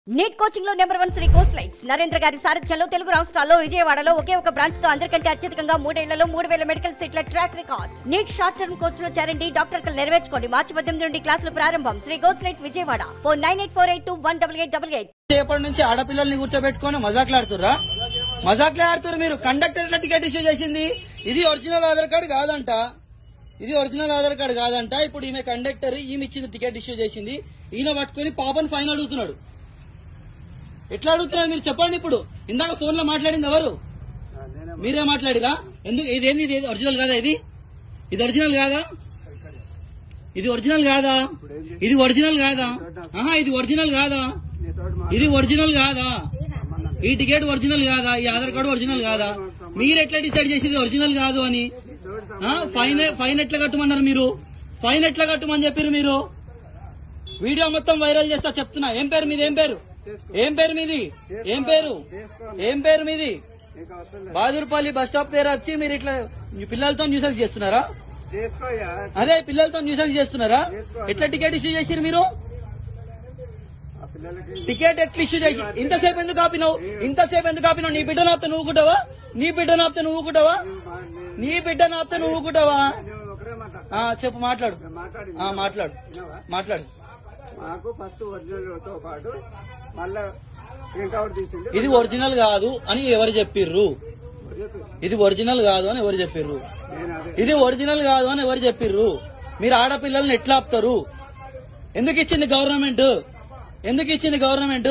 Neat coaching లో number one Sri course lights Narendra గారి సారథ్యంలో తెలుగు రాష్ట్రాల్లో విజయవాడలో ఒకే ఒక బ్రాంచ్ తో అందరికంటే అత్యధికంగా మూడేళ్లలో మూడు వేల మెడికల్ సీట్ల track record NEET short term కోర్సులో చేరండి డాక్టర్ కలు నెరవేర్చుకోండి మార్చి పద్దెనిమిది నుండి క్లాసులు ప్రారంభం Sri course light Vijayawada four nine eight four eight two one double eight double eight సేపటి నుంచి ఆడపిల్లల్ని కూర్చోబెట్టుకొని మజాక్లాడుతుర్రా మజాక్లాడుతురు మీరు కండక్టర్ ఎట్లా టికెట్ ఇష్యూ చేసింది ఇది ఒరిజినల్ ఆధార్ కార్డు కాదంట ఇది ఒరిజినల్ ఆధార్ కార్డు కాదంట ఇప్పుడు ఈమె కండక్టర్ ఈమె ఇచ్చింది టికెట్ ఇష్యూ చేసింది ఈయన పట్టుకొని పాపని ఫైన్ అడుగుతున్నాడు ఎట్లా అడుగుతున్నారు మీరు చెప్పండి ఇప్పుడు ఇందాక ఫోన్ లో మాట్లాడింది ఎవరు మీరే మాట్లాడిరా ఎందుకు ఇదేంది ఇది ఒరిజినల్ కాదా ఇది ఇది ఒరిజినల్ కాదా ఇది ఒరిజినల్ కాదా ఇది ఒరిజినల్ కాదా ఆహా ఇది ఒరిజినల్ కాదా ఇది ఒరిజినల్ కాదా ఈ టికెట్ ఒరిజినల్ కాదా ఈ ఆధార్ కార్డు ఒరిజినల్ కాదా మీరు ఎట్లా డిసైడ్ చేసింది ఒరిజినల్ కాదు అని ఆ, ఫైన్ ఫైన్ ఎట్లా కట్టమన్నారు మీరు ఫైన్ ఎట్లా కట్టమని చెప్పారు మీరు వీడియో మొత్తం వైరల్ చేస్తా చెప్తున్నా ఏం పేరు మీది ఏం పేరు ఏం పేరు మీది ఏం పేరు ఏం పేరు మీది బహదూర్పల్లి బస్ స్టాప్ పేరు వచ్చి మీరు ఇట్లా మీ పిల్లలతో న్యూసెన్స్ చేస్తున్నారా చేసుకోయ్యా అదే పిల్లలతో న్యూసెన్స్ చేస్తున్నారా ఎట్లా టికెట్ ఇష్యూ చేసిరు మీరు ఆ పిల్లలకి టికెట్ ఎట్లా ఇష్యూ చేసి ఇంతసేపు ఎందుకు ఆపినావు ఇంతసేపు ఎందుకు ఆపినావు నీ బిడ్డ నాప్తే నువ్వు ఊకుంటావా నీ బిడ్డ నాప్తే నువ్వు ఊకుంటావా మా- నేను- నీ బిడ్డ నాప్తే నువ్వు ఊకుంటావా నేను ఒకరే మాట ఆ, చెప్పు మాట్లాడు మాట్లాడి ఆ, మాట్లాడు విన్నావా? మాట్లాడు మాకు ఫస్ట్ ఒరిజినల్ తో పాటు మళ్ళా ప్రింట్ అవుట్ తీసింది ఇది ఒరిజినల్ కాదు అని ఎవరు చెప్పిర్రు చెప్పు. ఇది ఒరిజినల్ కాదు అని ఎవరు చెప్పిర్రు నేను అదే ఇది ఒరిజినల్ కాదు అని ఎవరు చెప్పిర్రు మీరు ఆడపిల్లల్ని ఎట్లా ఆపుతారు ఎందుకు ఇచ్చింది గవర్నమెంట్ ఎందుకు ఇచ్చింది గవర్నమెంట్